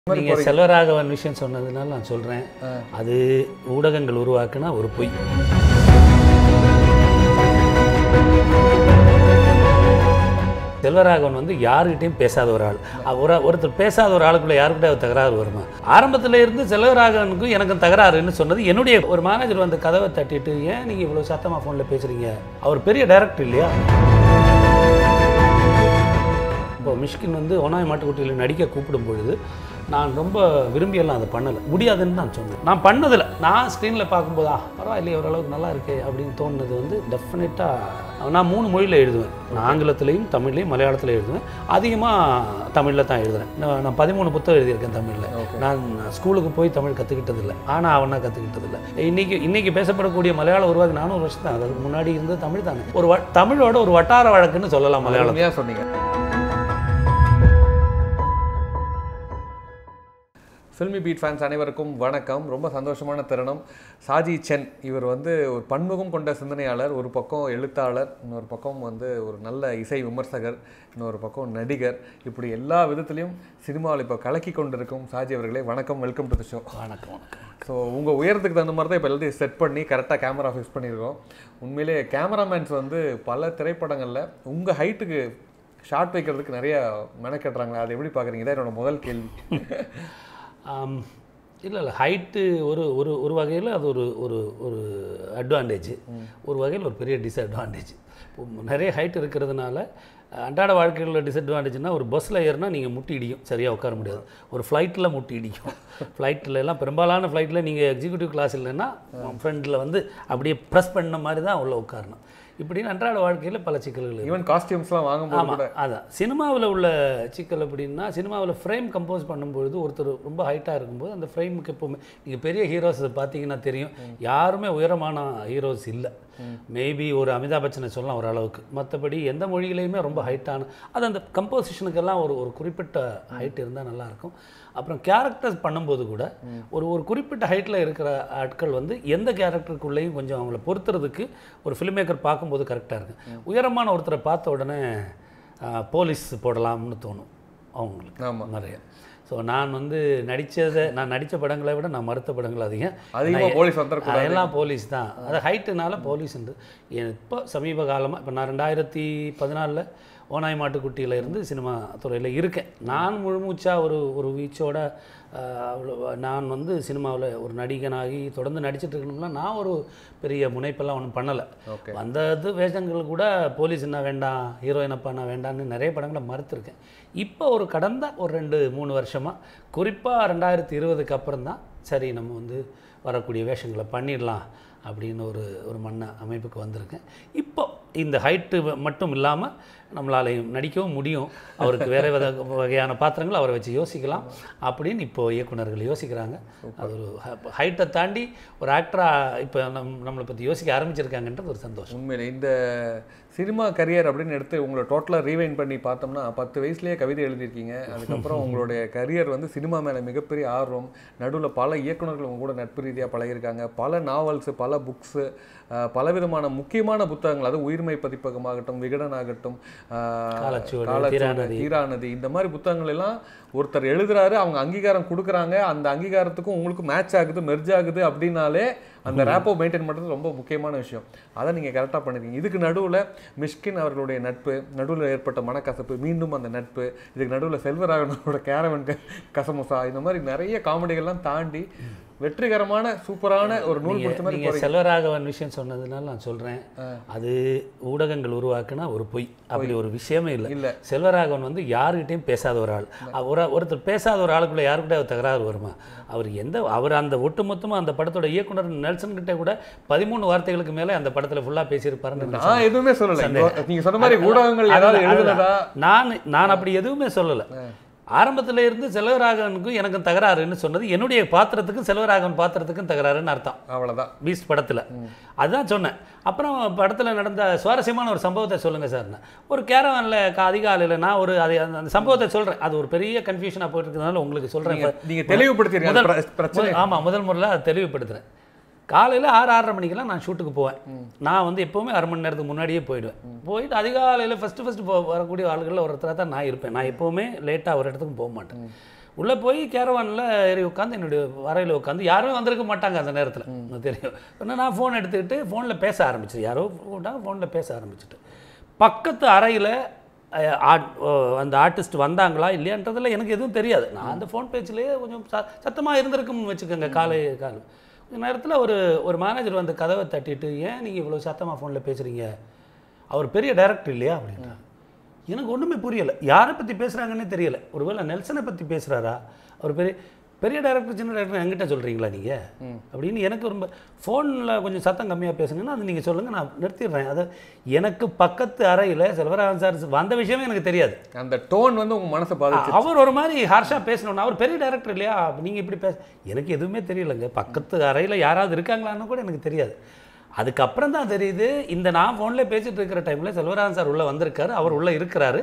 நீங்கள் செல்வராகவன் விஷயம் சொன்னதுனால நான் சொல்கிறேன் அது ஊடகங்கள் உருவாக்குனா ஒரு பொய் செல்வராகவன் வந்து யாருக்கிட்டையும் பேசாத ஒரு ஆள் ஒரு ஒருத்தர் பேசாத ஒரு ஆளுக்குள்ள யாருக்கிட்ட தகராறு வருமா ஆரம்பத்துல இருந்து செல்வராகவனுக்கும் எனக்கும் தகராறுன்னு சொன்னது என்னுடைய ஒரு மேனேஜர் வந்து கதவை தட்டிட்டு ஏன் நீங்கள் இவ்வளோ சத்தமாக ஃபோனில் பேசுகிறீங்க அவர் பெரிய டைரக்டர் இல்லையா இப்போ மிஷ்கின் வந்து ஒனாய் மாட்டுக்குட்டியில் நடிக்க கூப்பிடும் பொழுது நான் ரொம்ப விரும்பியெல்லாம் அதை பண்ணலை முடியாதுன்னு நான் சொன்னேன் நான் பண்ணதில்லை நான் ஸ்க்ரீனில் பார்க்கும்போது ஆ பரவாயில்லையே ஓரளவுக்கு நல்லா இருக்கே அப்படின்னு தோணுனது வந்து டெஃபினட்டாக நான் மூணு மொழியில் எழுதுவேன் நான் ஆங்கிலத்திலையும் தமிழ்லையும் மலையாளத்தில் எழுதுவேன் அதிகமாக தமிழில் தான் எழுதுறேன் நான் நான் பதிமூணு புத்தகம் எழுதியிருக்கேன் தமிழில் நான் ஸ்கூலுக்கு போய் தமிழ் கற்றுக்கிட்டதில்லை ஆனால் அவனா கற்றுக்கிட்டதில்லை இன்னைக்கு இன்னைக்கு பேசப்படக்கூடிய மலையாள உருவாக்கி நானும் வருஷம் தான் அதுக்கு முன்னாடி இருந்தது தமிழ் தானே ஒரு வ- தமிழோட ஒரு வட்டார வழக்குன்னு சொல்லலாம் மலையாளம் அருமையா சொன்னீங்க ஃபில்மி பீட் ஃபேன்ஸ் அனைவருக்கும் வணக்கம் ரொம்ப சந்தோஷமான தருணம் சாஜி சென் இவர் வந்து ஒரு பன்முகம் கொண்ட சிந்தனையாளர் ஒரு பக்கம் எழுத்தாளர் இன்னொரு பக்கம் வந்து ஒரு நல்ல இசை விமர்சகர் இன்னொரு பக்கம் நடிகர் இப்படி எல்லா விதத்துலையும் சினிமாவில் இப்போ கலக்கி கொண்டிருக்கும் சாஜி அவர்களே வணக்கம் வெல்கம் டு த ஷோ வணக்கம் வணக்கம் ஸோ உங்கள் உயரத்துக்கு தகுந்த மாதிரி தான் இப்போ எல்லாத்தையும் செட் பண்ணி கரெக்டாக கேமரா ஃபிக்ஸ் பண்ணியிருக்கோம் உண்மையிலே கேமராமேன்ஸ் வந்து பல திரைப்படங்களில் உங்கள் ஹைட்டுக்கு ஷார்ட் வைக்கிறதுக்கு நிறைய மெனக்கட்டுறாங்களே அதை எப்படி பார்க்குறீங்க இதான் என்னோட முதல் கேள்வி இல்லை இல்லை ஹைட்டு ஒரு ஒரு ஒரு வகையில் அது ஒரு ஒரு ஒரு அட்வான்டேஜ் ஒரு வகையில் ஒரு பெரிய டிஸ்அட்வான்டேஜ் நிறைய ஹைட் இருக்கிறதுனால அன்றாட வாழ்க்கையில் உள்ள டிஸ்அட்வான்டேஜ்னா ஒரு பஸ்ஸில் ஏறினா நீங்கள் முட்டி இடிக்கும் சரியாக உட்கார முடியாது ஒரு ஃப்ளைட்டில் முட்டி இடிக்கும் ஃப்ளைட்டில் எல்லாம் பெரும்பாலான ஃப்ளைட்டில் நீங்கள் எக்ஸிக்யூட்டிவ் கிளாஸ் இல்லைன்னா ஃப்ரெண்டில் வந்து அப்படியே ப்ரெஸ் பண்ண மாதிரி தான் உள்ளே உட்காரணும் இப்படின்னு அன்றாட வாழ்க்கையில் பல சிக்கல்கள் இருக்கு. ஈவன் காஸ்டியூம்ஸ்லாம் வாங்கும்போது ஆமாம் கூட அதான் சினிமாவில் உள்ள சிக்கல் அப்படின்னா சினிமாவில் ஃப்ரேம் கம்போஸ் பண்ணும்பொழுது ஒருத்தர் ரொம்ப ஹைட்டாக இருக்கும்போது அந்த ஃப்ரேமுக்கு எப்போவுமே நீங்கள் பெரிய ஹீரோஸ் பார்த்தீங்கன்னா தெரியும் யாருமே உயரமான ஹீரோஸ் இல்லை மேபி ஒரு அமிதாப் பச்சனை சொல்லலாம் ஒரு அளவுக்கு மற்றபடி எந்த மொழியிலையுமே ரொம்ப ஹைட்டான அது அந்த கம்போசிஷனுக்கெல்லாம் ஒரு ஒரு குறிப்பிட்ட ஹைட் இருந்தால் நல்லாயிருக்கும் அப்புறம் கேரக்டர்ஸ் பண்ணும்போது கூட ஒரு ஒரு குறிப்பிட்ட ஹைட்டில் இருக்கிற ஆட்கள் வந்து எந்த கேரக்டருக்குள்ளேயும் கொஞ்சம் அவங்கள பொறுத்துறதுக்கு ஒரு ஃபிலிம் மேக்கர் பார்க்கும்போது கரெக்டாக இருக்கு உயரமான ஒருத்தரை பார்த்த உடனே ஆ, போலீஸ் போடலாம்னு தோணும் அவங்களுக்கு ஆமா. நிறைய ஸோ நான் வந்து நடித்ததை நான் நடித்த படங்களை விட நான் மறுத்த படங்கள் அதிகம் அதிகமாக நான் போலீஸ் வந்துடக்கூடாது எல்லாம் போலீஸ் தான் அது ஹைட்டுனால போலீஸ் உண்டு இப்போ சமீப காலமாக இப்போ நான் ரெண்டாயிரத்தி பதினாலில் ஓனாய் மாட்டுக்குட்டியில் இருந்து சினிமா துறையில் இருக்கேன் நான் முழுமூச்சா ஒரு ஒரு வீச்சோட ஆஹ், அவ்வளோ- நான் வந்து சினிமாவில் ஒரு நடிகனாகி தொடர்ந்து நடிச்சிட்டு இருக்கணும்னா நான் ஒரு பெரிய முனைப்பெல்லாம் ஒன்றும் பண்ணலை ஓகே வந்தது வேஷங்கள் கூட போலீஸ் என்ன வேண்டாம் ஹீரோயின் அப்பா நான் வேண்டாம்னு நிறைய படங்களை மறுத்திருக்கேன் இப்போ ஒரு கடந்த ஒரு ரெண்டு மூணு வருஷமாக குறிப்பாக ரெண்டாயிரத்தி இருபதுக்கு அப்புறம் தான் சரி நம்ம வந்து வரக்கூடிய வேஷங்களை பண்ணிடலாம் அப்படின்னு ஒரு ஒரு மண்ண அமைப்புக்கு வந்திருக்கேன் இப்போ இந்த ஹைட்டு மட்டும் இல்லாமல் நம்மளாலையும் நடிக்கவும் முடியும் அவருக்கு வேறு வித வகையான பாத்திரங்கள் அவரை வச்சு யோசிக்கலாம் அப்படின்னு இப்போ இயக்குனர்கள் யோசிக்கிறாங்க அது ஒரு ஹைட்டை தாண்டி ஒரு ஆக்டராக இப்போ நம் நம்மளை பற்றி யோசிக்க ஆரம்பிச்சிருக்காங்கன்றது ஒரு சந்தோஷம் உண்மையிலே இந்த சினிமா கரியர் அப்படின்னு எடுத்து உங்களை டோட்டலாக ரீவைண்ட் பண்ணி பார்த்தோம்னா பத்து வயசுலேயே கவிதை எழுதியிருக்கீங்க அதுக்கப்புறம் உங்களுடைய கரியர் வந்து சினிமா மேலே மிகப்பெரிய ஆர்வம் நடுவில் பல இயக்குனர்கள் உங்க கூட நட்பு ரீதியாக பழகியிருக்காங்க பல நாவல்ஸு பல புக்ஸு பலவிதமான முக்கியமான புத்தகங்கள் அது உயிர்மை பதிப்பகமாகட்டும் விகடன் ஆகட்டும் ஆஹ், காலச்சுவடு, காலச்சுவடு, தீராநதி. தீராநதி இந்த மாதிரி புத்தகங்கள் எல்லாம் ஒருத்தர் எழுதுறாரு அவங்க அங்கீகாரம் கொடுக்குறாங்க அந்த அங்கீகாரத்துக்கும் உங்களுக்கு மேட்ச் ஆகுது மெர்ஜ் ஆகுது அப்படின்னாலே அந்த ரேப்போ மெயின்டைன் பண்ணுறது ரொம்ப முக்கியமான விஷயம் அதை நீங்கள் கரெக்டாக பண்ணிருக்கீங்க இதுக்கு நடுவில் மிஷ்கின் அவர்களுடைய நட்பு நடுவில் ஏற்பட்ட மனக்கசப்பு மீண்டும் அந்த நட்பு இதுக்கு நடுவில் செல்வராகவனோட கேரவன் க- கசமுசா இந்த மாதிரி நிறைய காமெடிகள்லாம் தாண்டி வெற்றிகரமான சூப்பரான ஒரு நூல் பிடிச்ச மாதிரி நீங்கள் செல்வராகவன் விஷயம் சொன்னதுனால நான் சொல்கிறேன் அது ஊடகங்கள் உருவாக்குனா ஒரு பொய் அப்படி ஒரு விஷயமே இல்லை இல்ல. செல்வராகவன் வந்து யாருக்கிட்டையும் பேசாத ஒரு ஆள் அ- ஒரு ஒருத்தர் பேசாத ஒரு ஆளுக்குள்ள யாருக்கிட்ட தகராறு வருமா அவர் எந்த அவர் அந்த ஒட்டுமொத்தமாக அந்த படத்தோட இயக்குனர் நெல்சன் கிட்ட கூட பதிமூணு வார்த்தைகளுக்கு மேலே அந்த படத்தில் ஃபுல்லாக பேசியிருப்பாருன்னு நான் எதுவுமே சொல்லலை நீங்க சொன்ன மாதிரி ஊடகங்கள் ஏதாவது அதுதான், எழுதுனதா நான் நான் அப்படி எதுவுமே சொல்லலை ஆரம்பத்தில் இருந்து செல்வராகவனுக்கும் எனக்கும் தகராறுன்னு சொன்னது என்னுடைய பாத்திரத்துக்கும் செல்வராகவன் பாத்திரத்துக்கும் தகராறுன்னு அர்த்தம் அவ்வளவுதான் பீஸ்ட் படத்தில் அதுதான் சொன்னேன் அப்புறம் படத்தில் நடந்த சுவாரஸ்யமான ஒரு சம்பவத்தை சொல்லுங்கள் சார்னு ஒரு கேரவனில் அதிகாலையில் நான் ஒரு அதை அந்த அந்த சம்பவத்தை சொல்கிறேன் அது ஒரு பெரிய கன்ஃபியூஷனாக போயிட்டு இருக்கிறதுனால உங்களுக்கு சொல்கிறேன் நீங்க தெளிவுபடுத்திருக்கீங்க அந்த முதல் பிர- பிரச்சனை ஆமாம் முதல் முறையில் அதை தெளிவுபடுத்துகிறேன் காலையில் ஆறு ஆறரை மணிக்கெல்லாம் நான் ஷூட்டுக்கு போவேன் நான் வந்து எப்போவுமே அரை மணி நேரத்துக்கு முன்னாடியே போயிடுவேன் போயிட்டு அதிகாலையில் ஃபஸ்ட்டு ஃபஸ்ட்டு போ வரக்கூடிய ஆளுகளில் ஒருத்தராக தான் நான் இருப்பேன் நான் எப்போவுமே லேட்டாக ஒரு இடத்துக்கும் போக மாட்டேன் உள்ளே போய் கேரவானில் ஏறி உட்காந்து என்னுடைய வரையில் உட்காந்து யாருமே வந்திருக்க மாட்டாங்க அந்த நேரத்தில் எனக்கு தெரியும் உடனே நான் ஃபோன் எடுத்துக்கிட்டு ஃபோனில் பேச ஆரம்பிச்சேன் யாரோ கூப்பிட்டாங்க ஃபோனில் பேச ஆரம்பிச்சிட்டு பக்கத்து அறையில் அந்த ஆர்டிஸ்ட் வந்தாங்களா இல்லையான்றதில் எனக்கு எதுவும் தெரியாது நான் அந்த ஃபோன் பேச்சிலேயே கொஞ்சம் ச சத்தமாக இருந்திருக்கும்னு வச்சுக்கோங்க காலை காலை கொஞ்ச நேரத்தில் ஒரு ஒரு மேனேஜர் வந்து கதவை தட்டிட்டு ஏன் நீங்கள் இவ்வளோ சத்தமாக ஃபோனில் பேசுகிறீங்க அவர் பெரிய டைரக்டர் இல்லையா அப்படின்றாங்க எனக்கு ஒன்றுமே புரியலை யாரை பற்றி பேசுகிறாங்கன்னே தெரியல ஒருவேளை நெல்சனை பற்றி பேசுகிறாரா அவர் பெரிய பெரிய டேரக்டர் சின்ன டேரக்டர் என்கிட்ட சொல்கிறீங்களா நீங்கள் அப்படின்னு எனக்கு ரொம்ப ஃபோனில் கொஞ்சம் சத்தம் கம்மியாக பேசுங்கன்னா அது நீங்கள் சொல்லுங்கள் நான் நிறுத்திடுறேன் அது எனக்கு பக்கத்து அறையில் செல்வராகவன் சார் வந்த விஷயமே எனக்கு தெரியாது அந்த டோன் வந்து உங்க மனசை பாதிச்சு அவர் ஒரு மாதிரி ஹார்ஷாக பேசணும்னா அவர் பெரிய டேரக்டர் இல்லையா நீங்கள் இப்படி பேச எனக்கு எதுவுமே தெரியலங்க பக்கத்து அறையில் யாராவது இருக்காங்களான்னு கூட எனக்கு தெரியாது அதுக்கப்புறம் தான் தெரியுது இந்த நான் ஃபோனில் பேசிட்டு இருக்கிற டைமில் செல்வராஜன் சார் உள்ளே வந்திருக்காரு அவர் உள்ளே இருக்கிறாரு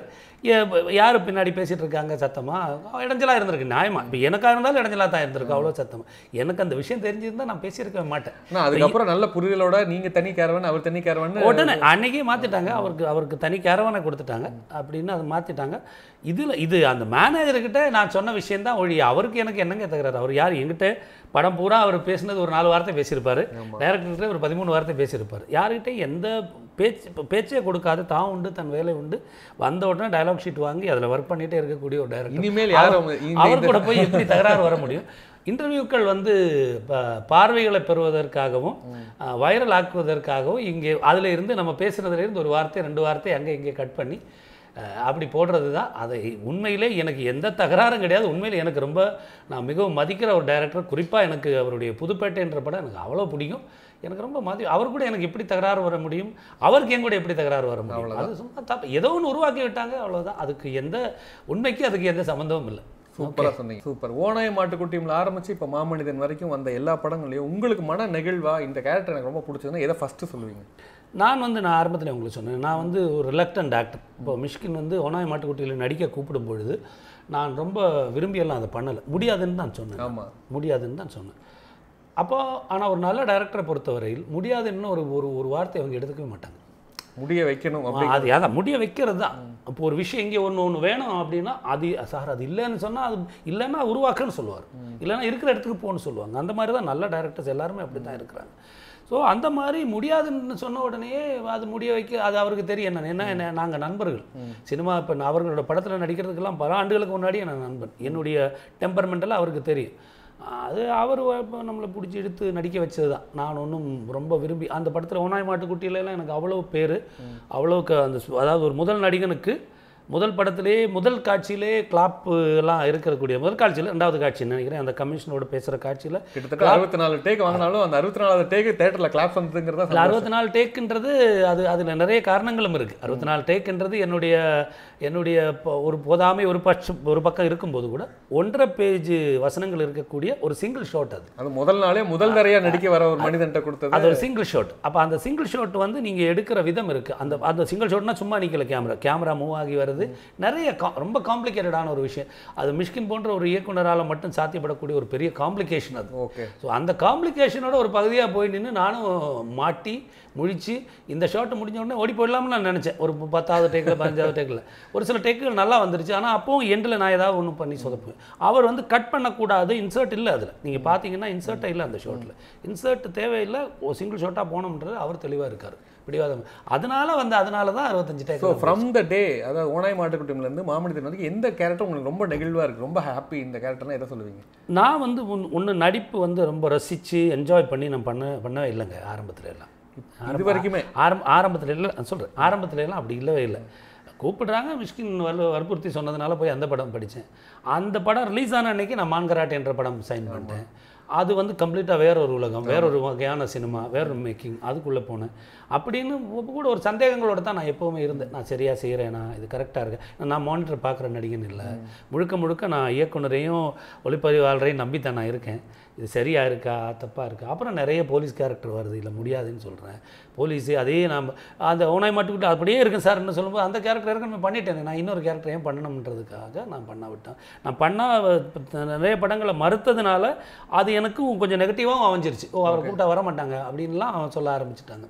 யார் பின்னாடி பேசிட்டு இருக்காங்க சத்தமாக இடைஞ்சலாக இருந்திருக்கு நியாயமா இப்போ எனக்காக இருந்தாலும் இடைஞ்சலாக தான் இருந்திருக்கு அவ்வளோ சத்தமாக எனக்கு அந்த விஷயம் தெரிஞ்சிருந்தா நான் பேசியிருக்க மாட்டேன் ஆனா, அதுக்கப்புறம் நல்ல புரிதலோட நீங்க தனி கேரவன் அவர் தனி கேரவன் உடனே அன்னைக்கே மாற்றிட்டாங்க அவருக்கு அவருக்கு தனி கேரவனை கொடுத்துட்டாங்க அப்படின்னு அதை மாற்றிட்டாங்க இதில் இது அந்த மேனேஜர்கிட்ட நான் சொன்ன விஷயம் தான் ஒழி அவருக்கு எனக்கு என்னங்க தகுறாரு அவர் யார் என்கிட்ட படம் பூரா அவர் பேசினது ஒரு நாலு வார்த்தை பேசியிருப்பாரு டைரக்டர்கிட்ட ஒரு பதிமூணு வார்த்தை பேசியிருப்பார் யார்கிட்ட எந்த பேச்சு பேச்சே கொடுக்காது தான் உண்டு தன் வேலை உண்டு வந்த உடனே டயலாக் ஷீட் வாங்கி அதில் ஒர்க் பண்ணிகிட்டே இருக்கக்கூடிய ஒரு டைரக்டர் இனிமேல் யாரும் அவங்க- இந்த- அவர் கூட போய் எப்படி தகராறு வர முடியும் இன்டர்வியூக்கள் வந்து ப- பார்வைகளை பெறுவதற்காகவும் வைரல் ஆக்குவதற்காகவும் இங்கே அதில் இருந்து நம்ம பேசுனதுல இருந்து ஒரு வார்த்தை ரெண்டு வார்த்தை அங்கே இங்கே கட் பண்ணி அஹ், அப்படி போடுறது தான் அதை உண்மையிலே எனக்கு எந்த தகராறும் கிடையாது உண்மையிலே எனக்கு ரொம்ப நான் மிகவும் மதிக்கிற ஒரு டைரக்டர் குறிப்பாக எனக்கு அவருடைய புதுப்பேட்டைன்ற படம் எனக்கு அவ்வளோ பிடிக்கும் எனக்கு ரொம்ப மதி அவர் கூட எனக்கு எப்படி தகராறு வர முடியும் அவருக்கு என் கூட எப்படி தகராறு வர முடியும் அது சும்மா தப்பு ஏதோ ஒன்று உருவாக்கி விட்டாங்க அவ்வளவுதான் அதுக்கு எந்த உண்மைக்கு அதுக்கு எந்த சம்மந்தமும் இல்லை சூப்பரா சொன்னீங்க சூப்பர் ஓனாய மாட்டுக்குட்டியும்ல ஆரம்பிச்சு இப்ப மாமனிதன் வரைக்கும் வந்த எல்லா படங்களையும் உங்களுக்கு மன நெகிழ்வா இந்த கேரக்டர் எனக்கு ரொம்ப பிடிச்சதுன்னா எதை ஃபர்ஸ்ட் சொல்லுவீங்க நான் வந்து நான் ஆரம்பத்தில் உங்களுக்கு சொன்னேன் நான் வந்து ஒரு ரிலக்டன்ட் ஆக்டர் இப்போ மிஷ்கின் வந்து ஒனாய் மாட்டுக்குட்டியில் நடிக்க கூப்பிடும் பொழுது நான் ரொம்ப விரும்பியெல்லாம் அதை பண்ணலை முடியாதுன்னு தான் சொன்னேன் ஆமா முடியாதுன்னு தான் சொன்னேன் அப்போ ஆனால் ஒரு நல்ல டைரக்டரை பொறுத்தவரையில் முடியாதுன்னு ஒரு ஒரு ஒரு வார்த்தை அவங்க எடுத்துக்கவே மாட்டாங்க முடிய வைக்கணும் அப்படி அது அதான் முடிய வைக்கிறது தான் இப்போ ஒரு விஷயம் இங்கே ஒன்று ஒன்று வேணும் அப்படின்னா அது சார் அது இல்லைன்னு சொன்னால் அது இல்லைன்னா உருவாக்குன்னு சொல்லுவார் இல்லைன்னா இருக்கிற இடத்துக்கு போகணும்னு சொல்லுவாங்க அந்த மாதிரி தான் நல்ல டைரக்டர்ஸ் எல்லாருமே அப்படி தான் இருக்கிறாங்க ஸோ அந்த மாதிரி முடியாதுன்னு சொன்ன உடனே அது முடிய வைக்க அது அவருக்கு தெரியும் என்ன என்ன என்ன நாங்கள் நண்பர்கள் சினிமா இப்போ நான் அவர்களோட படத்தில் நடிக்கிறதுக்கெல்லாம் பல ஆண்டுகளுக்கு முன்னாடி என் நண்பன் என்னுடைய டெம்பர்மெண்டெல்லாம் அவருக்கு தெரியும் அது அவர் இப்போ நம்மளை பிடிச்சி எடுத்து நடிக்க வச்சது தான் நான் ஒன்றும் ரொம்ப விரும்பி அந்த படத்தில் ஓனாய் மாட்டுக்குட்டியிலலாம் எனக்கு அவ்வளோ பேர் அவ்வளோ க- அந்த சு- அதாவது ஒரு முதல் நடிகனுக்கு முதல் படத்திலே முதல் காட்சியிலே கிளாப்பு எல்லாம் இருக்கக்கூடிய முதல் காட்சியில் ரெண்டாவது காட்சின்னு நினைக்கிறேன் அந்த கமிஷனோட பேசுகிற காட்சியில் கிட்டத்தட்ட அறுபத்தி நாலு டேக் வாங்கினாலும் அந்த அறுபத்தி நாலாவது டேக் தேட்டர்ல கிளாப் வந்ததுங்கிறதா இல்லை அறுபத்தி நாலு டேக்குன்றது அது அதில் நிறைய காரணங்களும் இருக்குது அறுபத்தி நாலு டேக்குன்றது என்னுடைய என்னுடைய ப- ஒரு போதாமை ஒரு பட்சம் ஒரு பக்கம் இருக்கும்போது கூட ஒன்றரை பேஜ் வசனங்கள் இருக்கக்கூடிய ஒரு சிங்கிள் ஷாட் அது அது முதல் நாளே முதல் தரையா நடிக்க வர ஒரு மனிதன்ட்ட கொடுத்தது அது ஒரு சிங்கிள் ஷாட் அப்போ அந்த சிங்கிள் ஷாட் வந்து நீங்கள் எடுக்கிற விதம் இருக்குது அந்த அந்த சிங்கிள் ஷாட்னா சும்மா நிற்கல கேமரா கேமரா மூவ் ஆகி வருது நிறைய கா- ரொம்ப காம்ப்ளிகேட்டடான ஒரு விஷயம் அது மிஷ்கின் போன்ற ஒரு இயக்குனரால் மட்டும் சாத்தியப்படக்கூடிய ஒரு பெரிய காம்ப்ளிகேஷன் அது ஓகே ஸோ அந்த காம்ப்ளிகேஷனோட ஒரு பகுதியாக போய் நின்று நானும் மாட்டி முழிச்சு இந்த ஷாட் முடிஞ்ச உடனே ஓடி போயிடலாம்னு நான் நினச்சேன் ஒரு பத்தாவது டேக்கில் பதினஞ்சாவது டேக்கில் ஒரு சில டேக்குகள் நல்லா வந்துருச்சு ஆனால் அப்பவும் எண்டில் நான் ஏதாவது ஒன்று பண்ணி சொதப்புவேன் அவர் வந்து கட் பண்ணக்கூடாது இன்சர்ட் இல்லை அதில் நீங்கள் பார்த்தீங்கன்னா இன்சர்ட்டே இல்லை அந்த ஷாட்டில் இன்சர்ட் தேவையில்லை ஒரு சிங்கிள் ஷாட்டாக போனோம்ன்றது அவர் தெளிவாக இருக்கார் பிடிவாதம் அதனால வந்து அதனால தான் அறுபத்தஞ்சு so take from the day அதாவது ஓனாய் மாட்டுக்குட்டியில இருந்து மாமனிதன் வரைக்கும் எந்த கேரக்டர் உங்களுக்கு ரொம்ப நெகிழ்வா இருக்கு ரொம்ப ஹாப்பி இந்த கேரக்டர்னா எதை சொல்லுவீங்க நான் வந்து ஒன்று நடிப்பு வந்து ரொம்ப ரசித்து என்ஜாய் பண்ணி நான் பண்ண பண்ணவே இல்லைங்க ஆரம்பத்துல எல்லாம் இது வரைக்குமே ஆரம் ஆரம்பத்தில் இல்லை சொல்கிறேன் ஆரம்பத்துல எல்லாம் அப்படி இல்லவே இல்லை கூப்பிடுறாங்க மிஷ்கின் வலு வற்புறுத்தி சொன்னதுனால போய் அந்த படம் படித்தேன் அந்த படம் ரிலீஸ் ஆன அன்னைக்கு நான் மான்கராட் என்ற படம் சைன் பண்ணிட்டேன் அது வந்து கம்ப்ளீட்டாக வேற ஒரு உலகம் வேற ஒரு வகையான சினிமா வேற ஒரு மேக்கிங் அதுக்குள்ளே போனேன் அப்படின்னு அப்ப கூட ஒரு சந்தேகங்களோட தான் நான் எப்போவுமே இருந்தேன் நான் சரியாக செய்கிறேனா இது கரெக்டாக இருக்கேன் நான் மானிட்டர் பார்க்குற நடிகன் இல்லை முழுக்க முழுக்க நான் இயக்குனரையும் ஒளிப்பதிவாளரையும் நம்பி தான் நான் இருக்கேன் இது சரியா இருக்கா தப்பாக இருக்கா அப்புறம் நிறைய போலீஸ் கேரக்டர் வருது இல்லை முடியாதுன்னு சொல்கிறேன் போலீஸு அதே நம்ம அந்த ஓனாய் மாட்டுக்கிட்டு அப்படியே இருக்கேன் சார்னு சொல்லும்போது அந்த கேரக்டர் இருக்க நான் பண்ணிட்டேன் நான் இன்னொரு கேரக்டர் ஏன் பண்ணணுன்றதுக்காக நான் பண்ண விட்டேன் நான் பண்ண நிறைய படங்களை மறுத்ததுனால அது எனக்கும் கொஞ்சம் நெகட்டிவாகவும் அமைஞ்சிருச்சு ஓ அவரை கூப்பிட்டா வர மாட்டாங்க அப்படின்லாம் அவன் சொல்ல ஆரம்பிச்சிட்டாங்க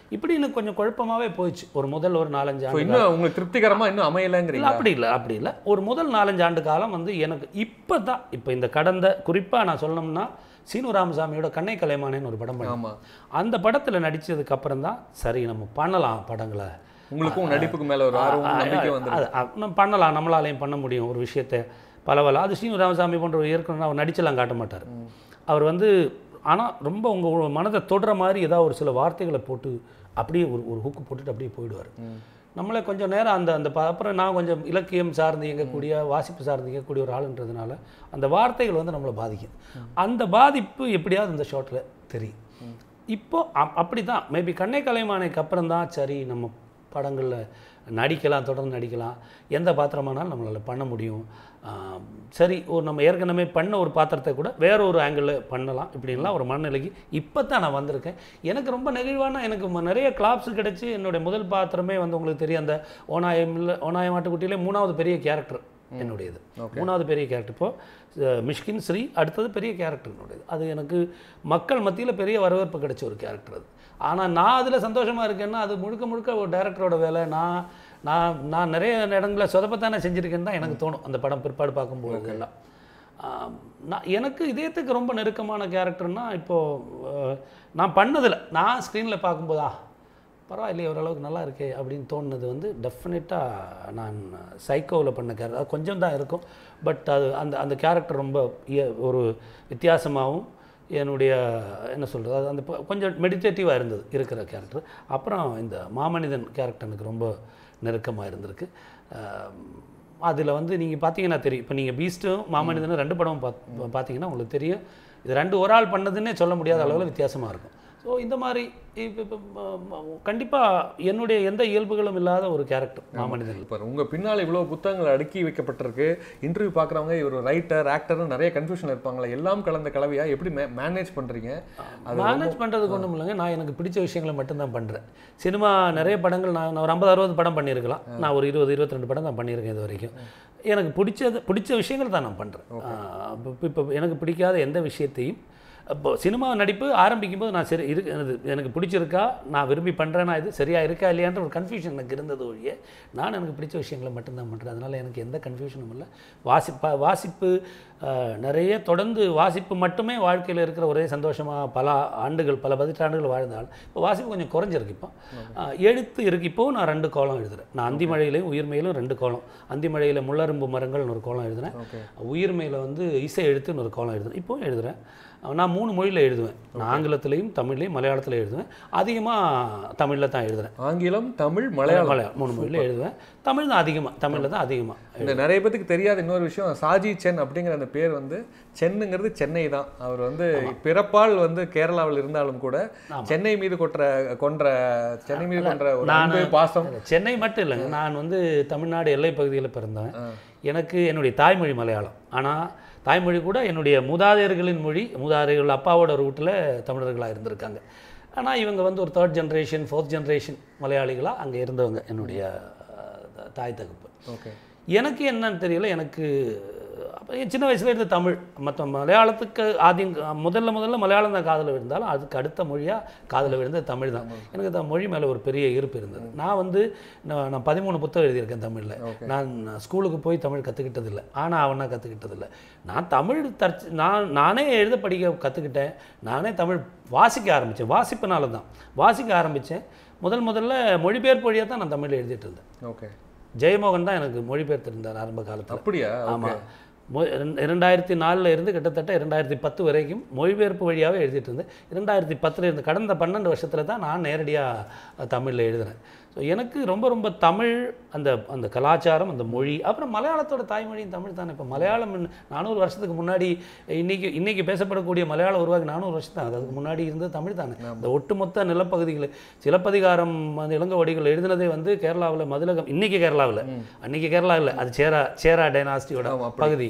இப்படின்னு கொஞ்சம் குழப்பமாவே போயிடுச்சு ஒரு முதல் ஒரு நாலஞ்சு ஸோ ஆண்டு இன்னும் உங்களுக்கு திருப்திகரமா இன்னும் இல்லை அமையலைங்கிறீங்க அப்படி இல்லை அப்படி இல்லை ஒரு முதல் நாலஞ்சு ஆண்டு காலம் வந்து எனக்கு இப்போ தான் இப்போ இந்த கடந்த குறிப்பாக நான் சொல்லணும்னா சீனு ராமசாமியோட கண்ணை கலைமானேன்னு ஒரு படம் பண்ணேன் ஆமா அந்த படத்தில் நடிச்சதுக்கு அப்புறம் தான் சரி நம்ம பண்ணலாம் படங்களை உங்களுக்கும் நடிப்புக்கு மேல ஒரு ஆர்வம் நம்பிக்கை வந்து அது அது நம்ம பண்ணலாம் நம்மளாலையும் பண்ண முடியும் ஒரு விஷயத்தை பலவல அது சீனு ராமசாமி போன்ற ஒரு இயக்குனர் அவர் நடிச்செல்லாம் காட்ட மாட்டார் அவர் வந்து ஆனால் ரொம்ப உங்கள் மனதை தொடுற மாதிரி ஏதாவது ஒரு சில வார்த்தைகளை போட்டு அப்படியே ஒரு ஒரு ஹுக்கு போட்டுட்டு அப்படியே போயிடுவார் நம்மளை கொஞ்சம் நேரம் அந்த அந்த ப- அப்புறம் நான் கொஞ்சம் இலக்கியம் சார்ந்து இயங்கக்கூடிய வாசிப்பு சார்ந்து இயங்கக்கூடிய ஒரு ஆளுன்றதுனால அந்த வார்த்தைகள் வந்து நம்மளை பாதிக்குது அந்த பாதிப்பு எப்படியாவது இந்த ஷாட்டில் தெரியும் இப்போ அப்- அப்படி தான் மேபி கண்ணை கலைமானைக்கு அப்புறம் தான் சரி நம்ம படங்களில் நடிக்கலாம் தொடர்ந்து நடிக்கலாம் எந்த பாத்திரமானாலும் நம்மளால் பண்ண முடியும் ஆம், சரி ஒரு நம்ம ஏற்கனவே பண்ண ஒரு பாத்திரத்தை கூட வேற ஒரு ஆங்கிளில் பண்ணலாம் இப்படின்லாம் ஒரு மனநிலைக்கு இப்போ தான் நான் வந்திருக்கேன் எனக்கு ரொம்ப நெகிழ்வான எனக்கு ம- நிறைய கிளாப்ஸ் கிடைச்சி என்னுடைய முதல் பாத்திரமே வந்து உங்களுக்கு தெரியும் அந்த ஓனாயம் இல்லை ஓனாயம் மாட்டுக்குட்டியிலே மூணாவது பெரிய கேரக்டர் என்னுடையது மூணாவது பெரிய கேரக்டர் இப்போ அஹ், மிஷ்கின் ஸ்ரீ அடுத்தது பெரிய கேரக்டர் என்னுடையது அது எனக்கு மக்கள் மத்தியில் பெரிய வரவேற்பு கிடைச்ச ஒரு கேரக்டர் அது ஆனால் நான் அதில் சந்தோஷமாக இருக்கேன்னா அது முழுக்க முழுக்க ஒரு டேரக்டரோட வேலை நான் நான் நான் நிறைய இடங்களில் சொதப்பத்தானே செஞ்சுருக்கேன்னு தான் எனக்கு தோணும் அந்த படம் பிற்பாடு பார்க்கும்போது எல்லாம் ஆம், நான் எனக்கு இதயத்துக்கு ரொம்ப நெருக்கமான கேரக்டர்னா இப்போது நான் பண்ணதில்லை நான் ஸ்க்ரீனில் பார்க்கும்போதா பரவாயில்லையே ஓரளவுக்கு நல்லா இருக்கே அப்படின்னு தோணுனது வந்து டெஃபினட்டாக நான் சைக்கோவில் பண்ண கேரக்டர் அது கொஞ்சம் தான் இருக்கும் பட் அது அந்த அந்த கேரக்டர் ரொம்ப இய- ஒரு வித்தியாசமாகவும் என்னுடைய என்ன சொல்கிறது அது அந்த ப- கொஞ்சம் மெடிடேட்டிவாக இருந்தது இருக்கிற கேரக்டர் அப்புறம் இந்த மாமனிதன் கேரக்டர் எனக்கு ரொம்ப நெருக்கமாக இருந்திருக்கு அதில் வந்து நீங்கள் பார்த்தீங்கன்னா தெரியும் இப்போ நீங்கள் பீஸ்ட்டும் மாமனிதனும் ரெண்டு படமும் பாத் பார்த்தீங்கன்னா உங்களுக்கு தெரியும் இது ரெண்டு ஒரு ஆள் பண்ணதுன்னே சொல்ல முடியாத அளவில் வித்தியாசமாக இருக்கும் ஸோ இந்த மாதிரி இப்போ இப்போ கண்டிப்பாக என்னுடைய எந்த இயல்புகளும் இல்லாத ஒரு கேரக்டர் மாமனிதன் இப்போ உங்க பின்னால இவ்வளவு புத்தகங்கள் அடுக்கி வைக்கப்பட்டிருக்கு இன்டர்வியூ பார்க்குறவங்க இவர் ரைட்டர் ஆக்டர்னு நிறைய கன்ஃபியூஷன் இருப்பாங்களே எல்லாம் கலந்த கலவையா எப்படி மேனேஜ் பண்றீங்க அது மேனேஜ் பண்ணுறதுக்கு ஒன்றும் இல்லைங்க நான் எனக்கு பிடிச்ச விஷயங்களை மட்டும்தான் பண்ணுறேன் சினிமா நிறைய படங்கள் நான் நான் ஒரு ஐம்பது அறுபது படம் பண்ணியிருக்கலாம் நான் ஒரு இருபது இருபத்தி ரெண்டு படம் தான் பண்ணியிருக்கேன் இது வரைக்கும் எனக்கு பிடிச்சது பிடிச்ச விஷயங்கள் தான் நான் பண்ணுறேன் இப்போ எனக்கு பிடிக்காத எந்த விஷயத்தையும் இப்போ சினிமா நடிப்பு ஆரம்பிக்கும் போது நான் சரி இருக்கு எனக்கு எனக்கு பிடிச்சிருக்கா நான் விரும்பி பண்ணுறேன்னா இது சரியா இருக்கா இல்லையான்ற ஒரு கன்ஃபியூஷன் எனக்கு இருந்தது ஒழிய நான் எனக்கு பிடிச்ச விஷயங்களை மட்டும்தான் பண்ணுறேன் அதனால் எனக்கு எந்த கன்ஃபியூஷனும் இல்லை வாசிப்பா வாசிப்பு அஹ், நிறைய தொடர்ந்து வாசிப்பு மட்டுமே வாழ்க்கையில் இருக்கிற ஒரே சந்தோஷமாக பல ஆண்டுகள் பல பதிற்றாண்டுகள் வாழ்ந்தால் இப்போ வாசிப்பு கொஞ்சம் குறைஞ்சிருக்கு இப்போ அஹ், எழுத்து இருக்கு இப்போவும் நான் ரெண்டு கோலம் எழுதுறேன் நான் அந்திமழையிலையும் உயிர்மையிலும் ரெண்டு கோலம் அந்திமழையில் முள்ளரும்பு மரங்கள்னு ஒரு கோலம் எழுதுனேன் ஓகே உயிர்மையில் வந்து இசை எழுத்துன்னு ஒரு கோலம் எழுதுனேன் இப்போவும் எழுதுறேன் நான் மூணு மொழியில் எழுதுவேன் நான் ஆங்கிலத்திலையும் தமிழ்லையும் மலையாளத்தில் எழுதுவேன் அதிகமாக தமிழில் தான் எழுதுறேன் ஆங்கிலம் தமிழ் மலையாளம் மலையாளம் மூணு மொழியில் எழுதுவேன் தமிழ் தான் அதிகமாக தமிழில் தான் அதிகமாக இந்த நிறைய பேத்துக்கு தெரியாத இன்னொரு விஷயம் சாஜி சென் அப்படிங்கிற அந்த பேர் வந்து சென்னுங்கிறது சென்னை தான் அவர் வந்து பிறப்பால் வந்து கேரளாவில் இருந்தாலும் கூட சென்னை மீது கொற்ற கொன்ற சென்னை மீது கொன்ற ஒரு அன்பு பாசம் சென்னை மட்டும் இல்லைங்க நான் வந்து தமிழ்நாடு எல்லை பகுதியில் பிறந்தவன் எனக்கு என்னுடைய தாய்மொழி மலையாளம் ஆனால் தாய்மொழி கூட என்னுடைய மூதாதையர்களின் மொழி மூதாதையர்கள் அப்பாவோட ரூட்டில் தமிழர்களாக இருந்திருக்காங்க ஆனால் இவங்க வந்து ஒரு தேர்ட் ஜென்ரேஷன் ஃபோர்த் ஜென்ரேஷன் மலையாளிகளாக அங்கே இருந்தவங்க என்னுடைய அஹ், தாய் தகப்பு ஓகே எனக்கு என்னன்னு தெரியல எனக்கு அப்ப என் சின்ன வயசுல இருந்து தமிழ் மற்ற மலையாளத்துக்கு ஆதியம் முதல்ல முதல்ல மலையாளம் தான் காதில் விழுந்தாலும் அதுக்கு அடுத்த மொழியாக காதில் விழுந்தது தமிழ் தான் எனக்கு அந்த மொழி மேலே ஒரு பெரிய ஈர்ப்பு இருந்தது நான் வந்து நான் நான் பதிமூணு புத்தகம் எழுதியிருக்கேன் தமிழில் நான் ஸ்கூலுக்கு போய் தமிழ் கற்றுக்கிட்டதில்லை ஆனால் அவனா கற்றுக்கிட்டதில்லை நான் தமிழ் தற்ச நான் நானே எழுத படிக்க கற்றுக்கிட்டேன் நானே தமிழ் வாசிக்க ஆரம்பித்தேன் வாசிப்பினால தான் வாசிக்க ஆரம்பித்தேன் முதல் முதல்ல மொழிபெயர்ப்பு வழியாக தான் நான் தமிழ் எழுதிட்டு இருந்தேன் ஓகே ஜெயமோகன் தான் எனக்கு மொழிபெயர்த்திருந்தார் ஆரம்ப காலத்தில் அப்படியா ஆமாம் இரண்டாயிரத்தி நாலில் இருந்து கிட்டத்தட்ட இரண்டாயிரத்தி பத்து வரைக்கும் மொழிபெயர்ப்பு வழியாகவே எழுதிட்டு இருந்தேன் இரண்டாயிரத்தி பத்தில் இருந்து கடந்த பன்னெண்டு வருஷத்தில் தான் நான் நேரடியாக தமிழில் எழுதுனேன் ஸோ எனக்கு ரொம்ப ரொம்ப தமிழ் அந்த அந்த கலாச்சாரம் அந்த மொழி அப்புறம் மலையாளத்தோட தாய்மொழியும் தமிழ் தானே இப்போ மலையாளம் இன்னும் நானூறு வருஷத்துக்கு முன்னாடி இன்னைக்கு இன்னைக்கு பேசப்படக்கூடிய மலையாளம் உருவாகி நானூறு வருஷம் தான் அதுக்கு முன்னாடி இருந்தது தமிழ் தானே இந்த ஒட்டுமொத்த நிலப்பகுதிகள் சிலப்பதிகாரம் அந்த இளங்கோடிகள் எழுதினதே வந்து கேரளாவில் மதுலகம் இன்னைக்கு கேரளாவில் அன்னைக்கு கேரளா இல்லை அது சேரா சேரா டைனாஸ்டியோட ஆமா, பகுதி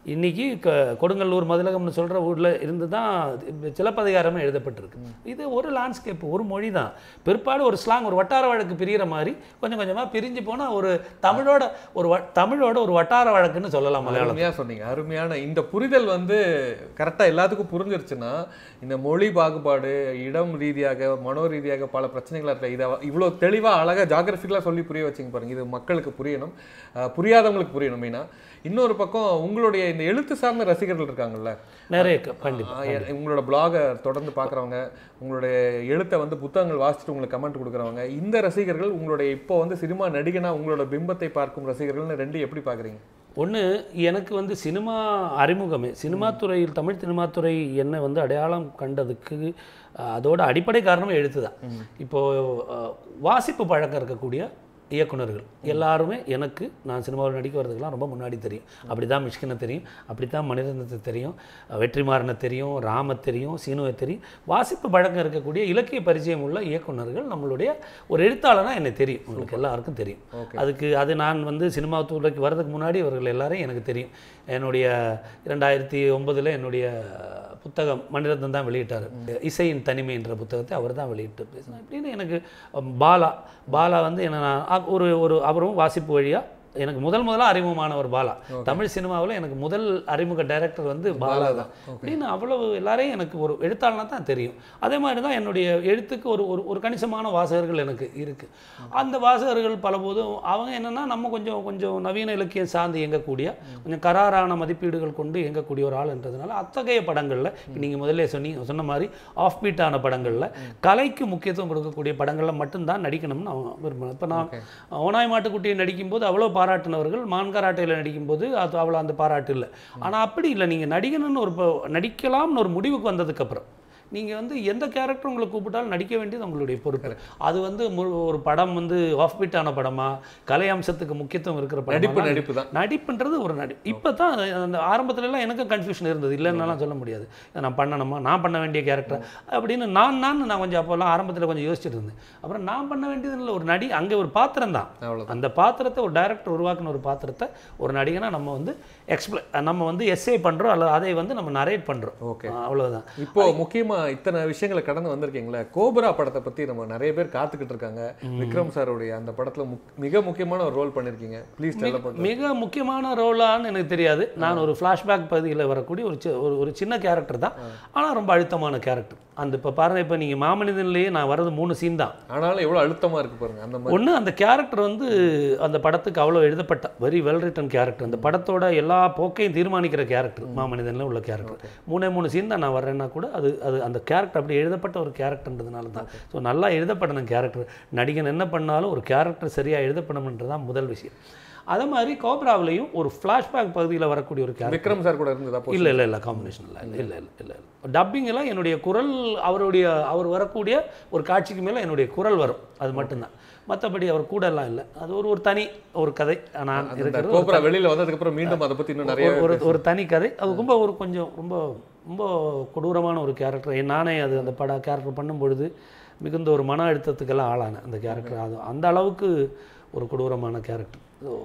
இன்னைக்கு க கொடுங்கல்லூர் மதுலகம்னு சொல்கிற ஊரில் இருந்து தான் சிலப்பதிகாரமே எழுதப்பட்டிருக்கு இது ஒரு லேண்ட்ஸ்கேப் ஒரு மொழி தான் பிற்பாடு ஒரு ஸ்லாங் ஒரு வட்டார வழக்கு பிரிகிற மாதிரி கொஞ்சம் கொஞ்சமாக பிரிஞ்சு போனால் ஒரு தமிழோட ஒரு வ- தமிழோட ஒரு வட்டார வழக்குன்னு சொல்லலாம் மலையாளம் அருமையா சொன்னீங்க அருமையான இந்த புரிதல் வந்து கரெக்டா எல்லாத்துக்கும் புரிஞ்சிருச்சுன்னா இந்த மொழி பாகுபாடு இடம் ரீதியாக மனோ ரீதியாக பல பிரச்சனைகள் இருக்கு இதை இவ்வளோ தெளிவா அழகா ஜாகிரபிக்கலாக சொல்லி புரிய வச்சிங்க பாருங்க இது மக்களுக்கு புரியணும் அஹ், புரியாதவங்களுக்கு புரியணும் மெயினா இன்னொரு பக்கம் உங்களுடைய இந்த எழுத்து சார்ந்த ரசிகர்கள் இருக்காங்கல்ல நிறைய க- கண்டிப்பா ஆஹ் எ- உங்களோட பிளாகை தொடர்ந்து பார்க்குறவங்க உங்களுடைய எழுத்தை வந்து புத்தகங்கள் வாசிச்சுட்டு உங்களுக்கு கமெண்ட் கொடுக்குறவங்க இந்த ரசிகர்கள் உங்களுடைய இப்போ வந்து சினிமா நடிகனா உங்களோட பிம்பத்தை பார்க்கும் ரசிகர்கள்னு ரெண்டு எப்படி பார்க்குறீங்க ஒன்று எனக்கு வந்து சினிமா அறிமுகமே சினிமா துறையில் தமிழ் சினிமா துறை என்னை வந்து அடையாளம் கண்டதுக்கு அஹ், அதோட அடிப்படை காரணம் எழுத்து தான் இப்போது வாசிப்பு பழக்கம் இருக்கக்கூடிய இயக்குனர்கள் எல்லாருமே எனக்கு நான் சினிமாவில் நடிக்க வரதுக்கெல்லாம் ரொம்ப முன்னாடி தெரியும் அப்படி தான் மிஷ்கினை தெரியும் அப்படி தான் மணிரத்னத்தை தெரியும் அஹ், வெற்றிமாறனை தெரியும் ராம தெரியும் சீனுவை தெரியும் வாசிப்பு பழக்கம் இருக்கக்கூடிய இலக்கிய பரிச்சயம் உள்ள இயக்குனர்கள் நம்மளுடைய ஒரு எழுத்தாளனா எனக்கு தெரியும் உங்களுக்கு எல்லாருக்கும் தெரியும் ஓகே அதுக்கு அது நான் வந்து சினிமா துறைக்கு வர்றதுக்கு முன்னாடி இவர்கள் எல்லாரும் எனக்கு தெரியும் என்னுடைய இரண்டாயிரத்தி ஒன்பதில் என்னுடைய புத்தகம் மணிரத்னம் தான் வெளியிட்டார் இசையின் தனிமை என்ற புத்தகத்தை அவர் தான் வெளியிட்டு பேசினார் இப்படின்னு எனக்கு அம், பாலா பாலா வந்து என்ன நான் அ- ஒரு ஒரு அவரும் வாசிப்பு வழியாக எனக்கு முதல் முதலாக அறிமுகமானவர் பாலா தமிழ் சினிமாவில் எனக்கு முதல் அறிமுக டைரக்டர் வந்து பாலா தான் அப்படின்னு அவ்வளவு எல்லாரையும் எனக்கு ஒரு எழுத்தாளனா தான் தெரியும் அதே மாதிரி தான் என்னுடைய எழுத்துக்கு ஒரு ஒரு ஒரு கணிசமான வாசகர்கள் எனக்கு இருக்குது அந்த வாசகர்கள் பலபோதும் அவங்க என்னென்னா நம்ம கொஞ்சம் கொஞ்சம் நவீன இலக்கியம் சார்ந்து இயங்கக்கூடிய கொஞ்சம் கராரான மதிப்பீடுகள் கொண்டு இயங்கக்கூடிய ஒரு ஆள்ன்றதுனால அத்தகைய படங்களில் நீங்கள் முதல்ல சொன்னீங்க சொன்ன மாதிரி ஆஃப் பீட்டான படங்களில் கலைக்கு முக்கியத்துவம் கொடுக்கக்கூடிய படங்களில் மட்டும்தான் நடிக்கணும்னு அவன் விரும்புகிறேன் இப்போ நான் ஓனாய் மாட்டுக்குட்டியை நடிக்கும்போது அவ்வளோ பாராட்டினவர்கள் மான்காராட்டையில் நடிக்கும்போது அது அவ்வளோ அந்த பாராட்டு இல்லை ஆனால் அப்படி இல்லை நீங்கள் நடிகணும்னு ஒரு ப- நடிக்கலாம்னு ஒரு முடிவுக்கு வந்ததுக்கப்புறம் நீங்கள் வந்து எந்த கேரக்டர் உங்களை கூப்பிட்டாலும் நடிக்க வேண்டியது உங்களுடைய பொறுப்பு அது வந்து மு- ஒரு படம் வந்து ஆஃப் பீட்டான படமா கலை அம்சத்துக்கு முக்கியத்துவம் இருக்கிற நடிப்பு படம் நடிப்பு தான் நடிப்புன்றது ஒரு நடி இப்போ தான் அந்த ஆரம்பத்துல எல்லாம் எனக்கும் கன்ஃபியூஷன் இருந்தது இல்லைன்னாலாம் சொல்ல முடியாது இதை நான் பண்ணணுமா நான் பண்ண வேண்டிய கேரக்டர் அப்படின்னு நான் நான் நான் கொஞ்சம் அப்போல்லாம் ஆரம்பத்தில் கொஞ்சம் யோசிச்சுட்டு இருந்தேன் அப்புறம் நான் பண்ண வேண்டியது இல்லை ஒரு நடி அங்கே ஒரு பாத்திரம் தான் அவ்வளோ அந்த பாத்திரத்தை ஒரு டைரக்டர் உருவாக்கின ஒரு பாத்திரத்தை ஒரு நடிகனா நம்ம வந்து எக்ஸ்பிள நம்ம வந்து எஸ்ஏ பண்ணுறோம் அல்லது அதை வந்து நம்ம நரேட் பண்ணுறோம் ஓகே அவ்வளவுதான் இப்போ முக்கியமா இத்தனை விஷயங்களை கடந்து வந்திருக்கீங்களே கோபுரா படத்தை பத்தி நம்ம நிறைய பேர் காத்துக்கிட்டு இருக்காங்க விக்ரம் சாருடைய அந்த படத்துல முக்- மிக முக்கியமான ஒரு ரோல் பண்ணிருக்கீங்க ப்ளீஸ் டெல்ல பண்ணு மிக முக்கியமான ரோலான்னு எனக்கு தெரியாது நான் ஒரு ஃப்ளாஷ்பேக் பகுதியில் வரக்கூடிய ஒரு சி- ஒரு ஒரு சின்ன கேரக்டர் தான் ஆனால் ரொம்ப அழுத்தமான கேரக்டர் அந்த இப்போ பாருங்க இப்போ நீங்கள் மாமனிதன்லேயே நான் வர்றது மூணு சீன் தான் ஆனாலும் எவ்வளவு அழுத்தமா இருக்கு பாருங்க அந்த மாதிரி ஒன்று அந்த கேரக்டர் வந்து அந்த படத்துக்கு அவ்வளோ எழுதப்பட்ட வெரி வெல் ரிட்டன் கேரக்டர் அந்த படத்தோட எல்லா போக்கையும் தீர்மானிக்கிற கேரக்டர் மாமனிதனில் உள்ள கேரக்டர் மூணே மூணு சீன் தான் நான் வர்றேன்னா கூட அது அது அந்த கேரக்டர் அப்படி எழுதப்பட்ட ஒரு கேரக்டர்ன்றதுனால தான் ஸோ நல்லா எழுதப்படணும் கேரக்டர் நடிகன் என்ன பண்ணாலும் ஒரு கேரக்டர் சரியாக எழுதப்படணுன்றது தான் முதல் விஷயம் அதே மாதிரி கோப்ராவிலையும் ஒரு ஃப்ளாஷ்பேக் பகுதியில் வரக்கூடிய ஒரு கேரக்டர் விக்ரம் சார் கூட இருந்ததா அப்போ இல்லை இல்லை இல்லை காம்பினேஷன் இல்லை இல்லை இல்லை இல்லை இல்லை டப்பிங் எல்லாம் என்னுடைய குரல் அவருடைய அவர் வரக்கூடிய ஒரு காட்சிக்கு மேலே என்னுடைய குரல் வரும் அது மட்டும்தான் மற்றபடி அவர் கூட எல்லாம் இல்லை அது ஒரு ஒரு தனி ஒரு கதை நான் அந்த இருக்கிறது ஒரு கோபுரா வெளியில வந்ததுக்கு அப்புறம் மீண்டும் அதை பத்தி இன்னும் நிறைய ஒரு- ஒரு ஒரு தனி கதை அது ரொம்ப ஒரு கொஞ்சம் ரொம்ப ரொம்ப கொடூரமான ஒரு கேரக்டர் நானே அது அந்த பட கேரக்டர் பண்ணும்பொழுது மிகுந்த ஒரு மன அழுத்தத்துக்கெல்லாம் ஆளானேன் அந்த கேரக்டர் அது அந்த அளவுக்கு ஒரு கொடூரமான கேரக்டர்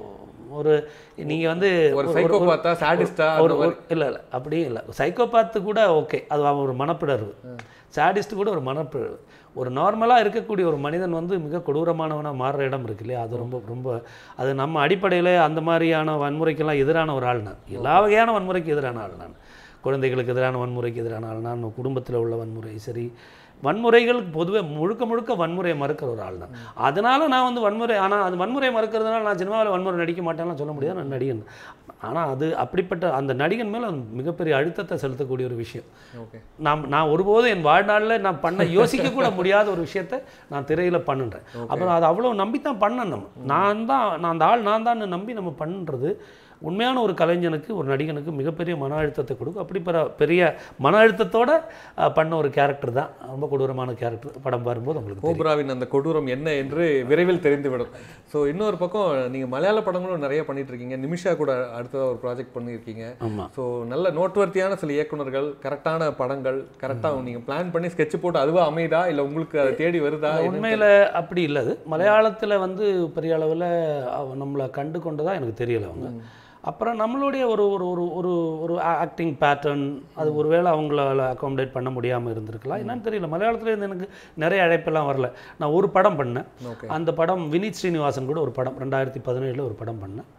ஒரு நீங்கள் வந்து ஒரு ஒரு- சைக்கோ ஒரு- பார்த்தா சாடிஸ்டா ஒரு ஒரு இல்லை இல்லை அப்படியும் இல்லை சைக்கோபாத்து கூட ஓகே அது அவன் ஒரு மனப்பிடர்வு சாடிஸ்ட் கூட ஒரு மனப்பிடர்வு ஒரு நார்மலாக இருக்கக்கூடிய ஒரு மனிதன் வந்து மிக கொடூரமானவனாக மாறுற இடம் இருக்கு இல்லையா அது ரொம்ப ரொம்ப அது நம்ம அடிப்படையில் அந்த மாதிரியான வன்முறைக்கெல்லாம் எதிரான ஒரு ஆள் நான் எல்லா வகையான வன்முறைக்கு எதிரான ஆள் நான் குழந்தைகளுக்கு எதிரான வன்முறைக்கு எதிரான ஆள் நான் குடும்பத்தில் உள்ள வன்முறை சரி வன்முறைகளுக்கு பொதுவே முழுக்க முழுக்க வன்முறையை மறுக்கிற ஒரு ஆள் தான் அதனால நான் வந்து வன்முறை ஆனால் அது வன்முறையை மறுக்கிறதுனால நான் சினிமாவில் வன்முறை நடிக்க மாட்டேன்லாம் சொல்ல முடியாது நான் நடிகன் ஆனால் அது அப்படிப்பட்ட அந்த நடிகன் மேலே மிகப்பெரிய அழுத்தத்தை செலுத்தக்கூடிய ஒரு விஷயம் ஓகே நான் நான் ஒருபோதும் என் வாழ்நாளில் நான் பண்ண யோசிக்க கூட முடியாத ஒரு விஷயத்தை நான் திரையில் பண்ணுறேன் அப்புறம் அது அவ்வளோ நம்பி தான் பண்ணேன் நம்ம நான் தான் நான் அந்த ஆள் நான் தான் நம்பி நம்ம பண்ணுறது உண்மையான ஒரு கலைஞனுக்கு ஒரு நடிகனுக்கு மிகப்பெரிய மன அழுத்தத்தை கொடுக்கும் அப்படி பெற பெரிய மன அழுத்தத்தோட அஹ், பண்ண ஒரு கேரக்டர் தான் ரொம்ப கொடூரமான கேரக்டர் படம் வரும்போது உங்களுக்கு தெரியும். கோபுராவின் அந்த கொடூரம் என்ன என்று விரைவில் தெரிந்துவிடும் ஸோ இன்னொரு பக்கம் நீங்க மலையாள படங்களும் நிறைய பண்ணிட்டு இருக்கீங்க நிமிஷா கூட அடுத்ததா ஒரு ப்ராஜெக்ட் பண்ணியிருக்கீங்க ஆமா ஸோ நல்ல நோட்வர்த்தியான சில இயக்குனர்கள் கரெக்டான படங்கள் கரெக்டாக நீங்க பிளான் பண்ணி ஸ்கெட்ச் போட்டு அதுவா அமையுதா இல்லை உங்களுக்கு அதை தேடி வருதா என்னன்னு உண்மையில் அப்படி இல்லை அது மலையாளத்தில் வந்து பெரிய அளவில் நம்மளை கண்டு கொண்டதா எனக்கு தெரியல அவங்க அப்புறம் நம்மளுடைய ஒரு ஒரு ஒரு ஒரு ஒரு ஆக்டிங் பேட்டர்ன் அது ஒருவேளை அவங்களால அகாமடேட் பண்ண முடியாமல் இருந்திருக்கலாம் என்னன்னு தெரியல மலையாளத்துல இருந்து எனக்கு நிறைய அழைப்பெல்லாம் வரல நான் ஒரு படம் பண்ணேன் ஓகே அந்த படம் வினீத் ஸ்ரீனிவாசன் கூட ஒரு படம் ரெண்டாயிரத்தி பதினேழில் ஒரு படம் பண்ணேன்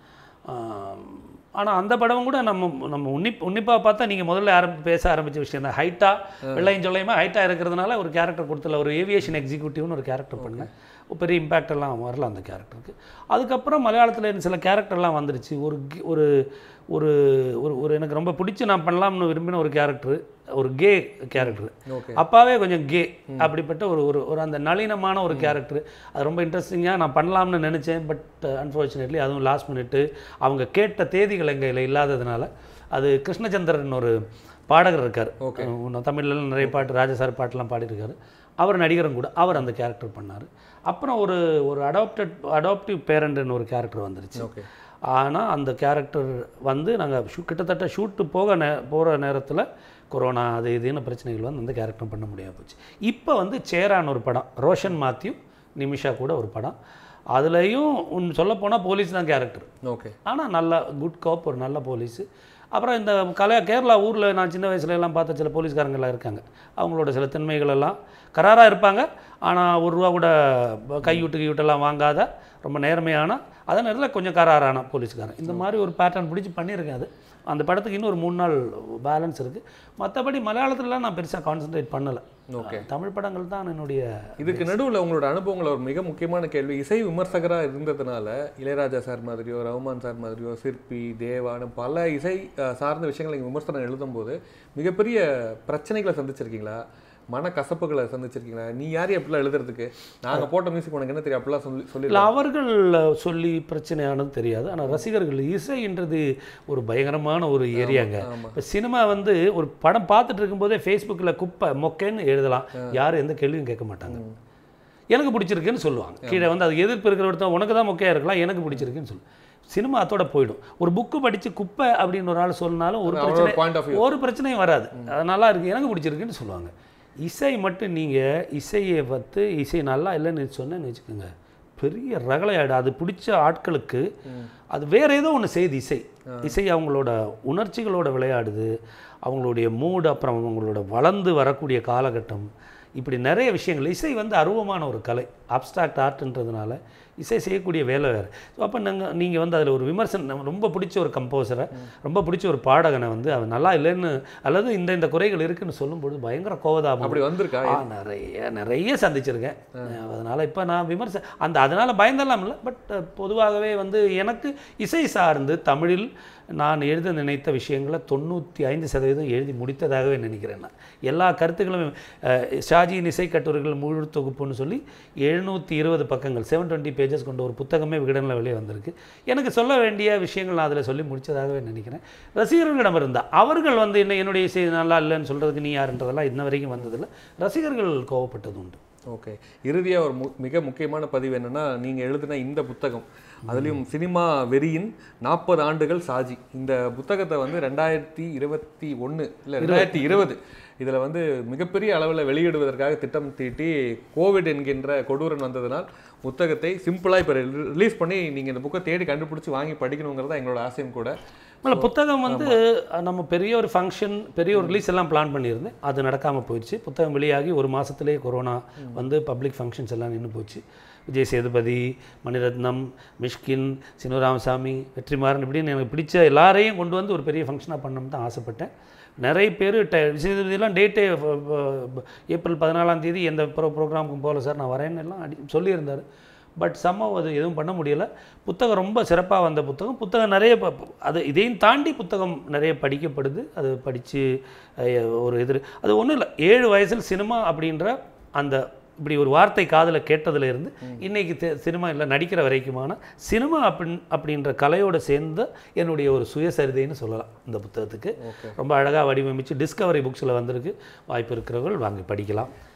ஆனால் அந்த படம் கூட நம்ம நம்ம உன்னிப் உன்னிப்பாக பார்த்தா நீங்கள் முதல்ல ஆரம்பி பேச ஆரம்பிச்ச விஷயம் தான் ஹைட்டாக வெள்ளையும் சொல்லையுமா ஹைட்டாக இருக்கிறதுனால ஒரு கேரக்டர் கொடுத்துல ஒரு ஏவியேஷன் எக்ஸிக்யூட்டிவ்னு ஒரு கேரக்டர் பண்ணேன் ஒரு பெரிய இம்பேக்ட் எல்லாம் வரல அந்த கேரக்டருக்கு அதுக்கப்புறம் மலையாளத்தில் சில கேரக்டர்லாம் வந்துருச்சு ஒரு கி- ஒரு ஒரு ஒரு ஒரு எனக்கு ரொம்ப பிடிச்சி நான் பண்ணலாம்னு விரும்பின ஒரு கேரக்டர் ஒரு கே கேரக்டர் ஓகே அப்பாவே கொஞ்சம் கே அப்படிப்பட்ட ஒரு ஒரு ஒரு அந்த நளினமான ஒரு கேரக்டர் அது ரொம்ப இன்ட்ரெஸ்டிங்காக நான் பண்ணலாம்னு நினச்சேன் பட் அன்ஃபார்ச்சுனேட்லி அதுவும் லாஸ்ட் மினிட்டு அவங்க கேட்ட தேதிகள் எங்கள் இல்லாததுனால அது கிருஷ்ணச்சந்திரன் ஒரு பாடகர் இருக்கார் Okay. தமிழ்ல நிறைய பாட்டு ராஜசார் பாட்டெலாம் பாடியிருக்காரு அவர் நடிகரும் கூட அவர் அந்த கேரக்டர் பண்ணார் அப்புறம் ஒரு ஒரு அடாப்டட் அடாப்டிவ் பேரண்ட்னு ஒரு கேரக்டர் வந்துருச்சு ஓகே ஆனால் அந்த கேரக்டர் வந்து நாங்கள் ஷூ கிட்டத்தட்ட ஷூட்டு போக நே போகிற நேரத்தில் கொரோனா அது இதுன்னு பிரச்சனைகள் வந்து அந்த கேரக்டரும் பண்ண முடியாம போச்சு இப்போ வந்து சேரான் ஒரு படம் ரோஷன் மாத்யூ நிமிஷா கூட ஒரு படம் அதுலேயும் உன் சொல்லப்போனால் போலீஸ் தான் கேரக்டர் ஓகே ஆனால் நல்ல குட் காப் ஒரு நல்ல போலீஸு அப்புறம் இந்த கலை கேரளா ஊரில் நான் சின்ன வயசுல எல்லாம் பார்த்த சில போலீஸ்காரங்களாம் இருக்காங்க அவங்களோட சில தன்மைகள் எல்லாம் கராராக இருப்பாங்க ஆனால் ஒரு ரூபா கூட கையூட்டு கையூட்டெல்லாம் வாங்காத ரொம்ப நேர்மையான அதே நேரத்தில் கொஞ்சம் கராரான போலீஸ்காரன் இந்த மாதிரி ஒரு பேட்டர்ன் பிடிச்சி பண்ணியிருக்கேன் அது அந்த படத்துக்கு இன்னும் ஒரு மூணு நாள் பேலன்ஸ் இருக்குது மற்றபடி மலையாளத்துலலாம் நான் பெருசாக கான்சென்ட்ரேட் பண்ணலை ஓகே தமிழ் படங்கள் தான் என்னுடைய இதுக்கு நடுவுல உங்களோட அனுபவங்கள் ஒரு மிக முக்கியமான கேள்வி இசை விமர்சகரா இருந்ததுனால இளையராஜா சார் மாதிரியோ ரஹ்மான் சார் மாதிரியோ சிற்பி தேவான்னு பல இசை அஹ், சார்ந்த விஷயங்களை நீங்க விமர்சனம் எழுதும்போது மிகப்பெரிய பிரச்சனைகளை சந்திச்சிருக்கீங்களா மனக்கசப்புகளை சந்திச்சிருக்கீங்களா நீ யார் எப்படிலாம் எழுதுறதுக்கு நாங்க போட்ட மியூசிக் உனக்கு என்ன தெரியும் அப்படிலாம் சொல்லி சொல்லி இல்லை அவர்கள் சொல்லி பிரச்சனையானது தெரியாது ஆனால் ரசிகர்கள் இசைன்றது ஒரு பயங்கரமான ஒரு ஏரியாங்க ஆமா இப்போ சினிமா வந்து ஒரு படம் பார்த்துட்டு இருக்கும்போதே ஃபேஸ்புக்கில் குப்பை மொக்கைன்னு எழுதலாம் யாரும் எந்த கேள்வியும் கேட்க மாட்டாங்க எனக்கு பிடிச்சிருக்குன்னு சொல்லுவாங்க கீழே வந்து அது எதிர்ப்பு இருக்கிற ஒருத்தன் உனக்கு தான் மொக்கையாக இருக்கலாம் எனக்கு பிடிச்சிருக்குன்னு சொல்லு சினிமா அதோட போயிடும் ஒரு புக்கு படித்து குப்பை அப்படின்னு ஒரு ஆள் சொன்னாலும் ஒரு பிரச்சனை அவரோட பாயிண்ட் ஆஃப் வியூ ஒரு பிரச்சனையும் வராது அது நல்லா இருக்கு எனக்கு பிடிச்சிருக்குன்னு சொல்லுவாங்க இசை மட்டும் நீங்கள் இசையை பார்த்து இசை நல்லா இல்லைன்னு சொன்னேன்னு வச்சுக்கோங்க பெரிய ரகளையாடு அது பிடிச்ச ஆட்களுக்கு அது வேற ஏதோ ஒன்று செய்யுது இசை இசை அவங்களோட உணர்ச்சிகளோட விளையாடுது அவங்களுடைய மூடு அப்புறம் அவங்களோட வளர்ந்து வரக்கூடிய காலகட்டம் இப்படி நிறைய விஷயங்கள் இசை வந்து அருவமான ஒரு கலை அப்ஸ்ட்ராக்ட் ஆர்ட்ன்றதுனால இசை செய்யக்கூடிய வேலை வேறு ஸோ அப்போ நாங்கள் நீங்கள் வந்து அதில் ஒரு விமர்சனம் நம்ம ரொம்ப பிடிச்ச ஒரு கம்போசரை ரொம்ப பிடிச்ச ஒரு பாடகனை வந்து அவன் நல்லா இல்லைன்னு அல்லது இந்த இந்த குறைகள் இருக்குன்னு சொல்லும்பொழுது பயங்கர கோவதாபம் அப்படி வந்திருக்கா ஆ நிறைய நிறைய சந்திச்சிருக்கேன் அதனால் இப்போ நான் விமர்ச அந்த அதனால் பயந்தெல்லாம் இல்லை பட் பொதுவாகவே வந்து எனக்கு இசை சார்ந்து தமிழில் நான் எழுத நினைத்த விஷயங்களை தொண்ணூற்றி ஐந்து சதவீதம் எழுதி முடித்ததாகவே நினைக்கிறேன் நான் எல்லா கருத்துக்களும் அஹ், ஷாஜியின் இசை கட்டுரைகள் முழு தொகுப்புன்னு சொல்லி எழுநூற்றி இருபது பக்கங்கள் செவன் டுவெண்ட்டி பேஜஸ் கொண்ட ஒரு புத்தகமே விகடனில் வெளியே வந்திருக்கு எனக்கு சொல்ல வேண்டிய விஷயங்கள் நான் அதில் சொல்லி முடித்ததாகவே நினைக்கிறேன் ரசிகர்களிடம் இருந்தால் அவர்கள் வந்து என்ன என்னுடைய இசை நல்லா இல்லைன்னு சொல்கிறதுக்கு நீ யாருன்றதெல்லாம் இன்ன வரைக்கும் வந்ததில்லை ரசிகர்கள் கோவப்பட்டது உண்டு ஓகே இறுதியா ஒரு மு மிக முக்கியமான பதிவு என்னன்னா நீங்க எழுதின இந்த புத்தகம் அதுலயும் சினிமா வெறியின் நாற்பது ஆண்டுகள் சாஜி இந்த புத்தகத்தை வந்து ரெண்டாயிரத்தி இருபத்தி ஒன்று இல்லை ரெண்டாயிரத்தி இருபது இதில் வந்து மிகப்பெரிய அளவில் வெளியிடுவதற்காக திட்டம் தீட்டி கோவிட் என்கின்ற கொடூரன் வந்ததனால் புத்தகத்தை சிம்பிளாக இப்போ ரிலீஸ் பண்ணி நீங்கள் இந்த புக்கை தேடி கண்டுபிடிச்சி வாங்கி படிக்கணுங்கிறது தான் எங்களோட ஆசையும் கூட இல்லை புத்தகம் வந்து அஹ், நம்ம பெரிய ஒரு ஃபங்க்ஷன் பெரிய ஒரு ரிலீஸ் எல்லாம் பிளான் பண்ணியிருந்தேன் அது நடக்காமல் போயிடுச்சு புத்தகம் வெளியாகி ஒரு மாதத்துலேயே கொரோனா வந்து பப்ளிக் ஃபங்க்ஷன்ஸ் எல்லாம் நின்று போச்சு விஜய் சேதுபதி மணிரத்னம் மிஷ்கின் சிவராமசாமி வெற்றிமாறன் இப்படின்னு எனக்கு பிடிச்ச எல்லாரையும் கொண்டு வந்து ஒரு பெரிய ஃபங்க்ஷனாக பண்ணணும்னு தான் ஆசைப்பட்டேன் நிறைய பேர் ட விஜய் சேதுபதியெல்லாம் டேட்டே ஏப்ரல் பதினாலாம் தேதி எந்த ப்ரோ ப்ரோக்ராமுக்கும் போகல சார் நான் வரேன்னு எல்லாம் அடி சொல்லியிருந்தார் பட் சம்மவ் அது எதுவும் பண்ண முடியல புத்தகம் ரொம்ப சிறப்பாக வந்த புத்தகம் புத்தகம் நிறைய ப- ப- அது இதையும் தாண்டி புத்தகம் நிறைய படிக்கப்படுது அது படித்து ஒரு எதிர் அது ஒன்றும் இல்லை ஏழு வயசில் சினிமா அப்படின்ற அந்த இப்படி ஒரு வார்த்தை காதில் கேட்டதுல இருந்து இன்னைக்கு தெ- சினிமா இல்லை நடிக்கிற வரைக்குமான சினிமா அப்படின் அப்படின்ற கலையோட சேர்ந்த என்னுடைய ஒரு சுயசரிதைன்னு சொல்லலாம் இந்த புத்தகத்துக்கு ஓகே ரொம்ப அழகாக வடிவமைச்சு டிஸ்கவரி புக்ஸில் வந்திருக்கு வாய்ப்பு இருக்கிறவர்கள் வாங்கி படிக்கலாம்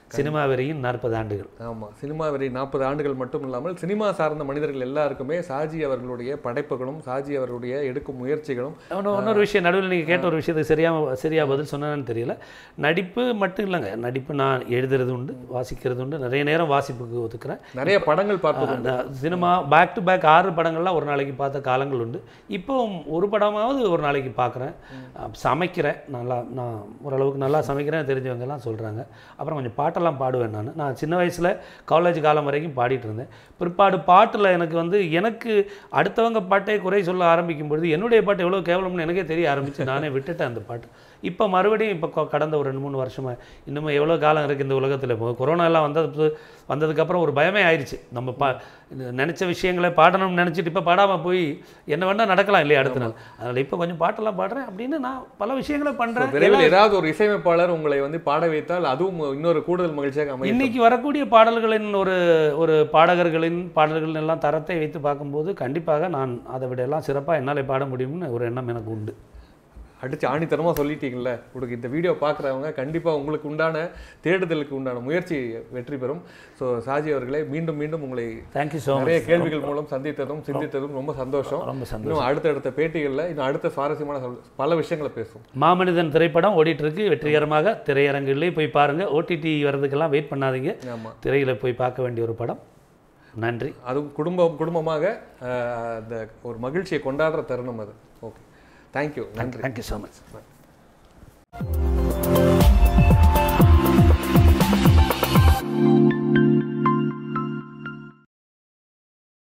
சினிமா வெறியின் நாற்பது ஆண்டுகள் ஆமா சினிமா வரை நாற்பது ஆண்டுகள் மட்டும் இல்லாமல் சினிமா சார்ந்த மனிதர்கள் எல்லாருக்குமே சாஜி அவர்களுடைய படைப்புகளும் சாஜி அவர்களுடைய எடுக்கும் முயற்சிகளும் இன்னொரு இன்னொரு விஷயம் நடுவில் நீங்கள் கேட்ட ஒரு விஷயத்துக்கு சரியாக சரியாக பதில் சொன்னேன்னு தெரியல நடிப்பு மட்டும் இல்லைங்க நடிப்பு நான் எழுதுறது உண்டு வாசிக்கிறது உண்டு நிறைய நேரம் வாசிப்புக்கு ஒத்துக்கிறேன் நிறைய படங்கள் பார்த்தது நான் சினிமா பேக் டு பேக் ஆறு படங்கள்லாம் ஒரு நாளைக்கு பார்த்த காலங்கள் உண்டு இப்போ ஒரு படமாவது ஒரு நாளைக்கு பார்க்குறேன் சமைக்கிறேன் நல்லா நான் ஓரளவுக்கு நல்லா சமைக்கிறேன் தெரிஞ்சவங்க எல்லாம் சொல்கிறாங்க அப்புறம் கொஞ்சம் பாட்டெல்லாம் பாடுவேன் நான் நான் சின்ன வயசில் காலேஜ் காலம் வரைக்கும் பாடிட்டு இருந்தேன் பிற்பாடு பாட்டில் எனக்கு வந்து எனக்கு அடுத்தவங்க பாட்டை குறை சொல்ல ஆரம்பிக்கும் பொழுது என்னுடைய பாட்டு எவ்வளோ கேவலம்னு எனக்கே தெரிய ஆரம்பிச்சு நானே விட்டுட்டேன் அந்த பாட்டு இப்போ மறுபடியும் இப்போ கொ- கடந்த ஒரு ரெண்டு மூணு வருஷமாக இன்னமும் எவ்வளோ காலம் இருக்குது இந்த உலகத்தில் இப்போ கொரோனா எல்லாம் வந்தது வந்ததுக்கப்புறம் ஒரு பயமே ஆயிடுச்சு நம்ம பா இது நினைச்ச விஷயங்களை பாடணும்னு நினச்சிட்டு இப்போ பாடாமல் போய் என்ன வேணால் நடக்கலாம் இல்லையா அடுத்த நாள் அதனால் இப்போ கொஞ்சம் பாட்டெல்லாம் பாடுறேன் அப்படின்னு நான் பல விஷயங்களை பண்ணுறேன் விரைவில் ஏதாவது ஒரு இசையமைப்பாளர் உங்களை வந்து பாட வைத்தால் அதுவும் இன்னொரு கூடுதல் மகிழ்ச்சியாக அமையும் இன்னைக்கு வரக்கூடிய பாடல்களின் ஒரு ஒரு பாடகர்களின் பாடல்களின் எல்லாம் தரத்தை வைத்து பார்க்கும்போது கண்டிப்பாக நான் அதை விட எல்லாம் சிறப்பாக என்னால் பாட முடியும்னு ஒரு எண்ணம் எனக்கு உண்டு அடிச்சு ஆணித்தனமா சொல்லிட்டீங்கல்ல உங்களுக்கு இந்த வீடியோ பார்க்குறவங்க கண்டிப்பா உங்களுக்கு உண்டான தேடுதலுக்கு உண்டான முயற்சி வெற்றி பெறும் ஸோ சாஜி அவர்களே மீண்டும் மீண்டும் உங்களை தேங்க்யூ ஸோ நிறைய மச் கேள்விகள் மூலம் சந்தித்ததும் சிந்தித்ததும் ரொம்ப சந்தோஷம் ரொம்ப சந்தோஷம் இன்னும் அடுத்தடுத்த பேட்டிகளில் இன்னும் அடுத்த சுவாரஸ்யமான சொல்- பல விஷயங்களை பேசுவோம் மாமனிதன் திரைப்படம் ஓடிட்டு இருக்கு வெற்றிகரமாக திரையரங்குகளே போய் பாருங்க ஓடிடி வர்றதுக்கெல்லாம் வெயிட் பண்ணாதீங்க ஆமா திரையில போய் பார்க்க வேண்டிய ஒரு படம் நன்றி அதுவும் குடும்பம் குடும்பமாக அஹ், அந்த ஒரு மகிழ்ச்சியை கொண்டாடுற தருணம் அது ஓகே தேங்க்யூ நன்றி தேங்க்யூ ஸோ மச்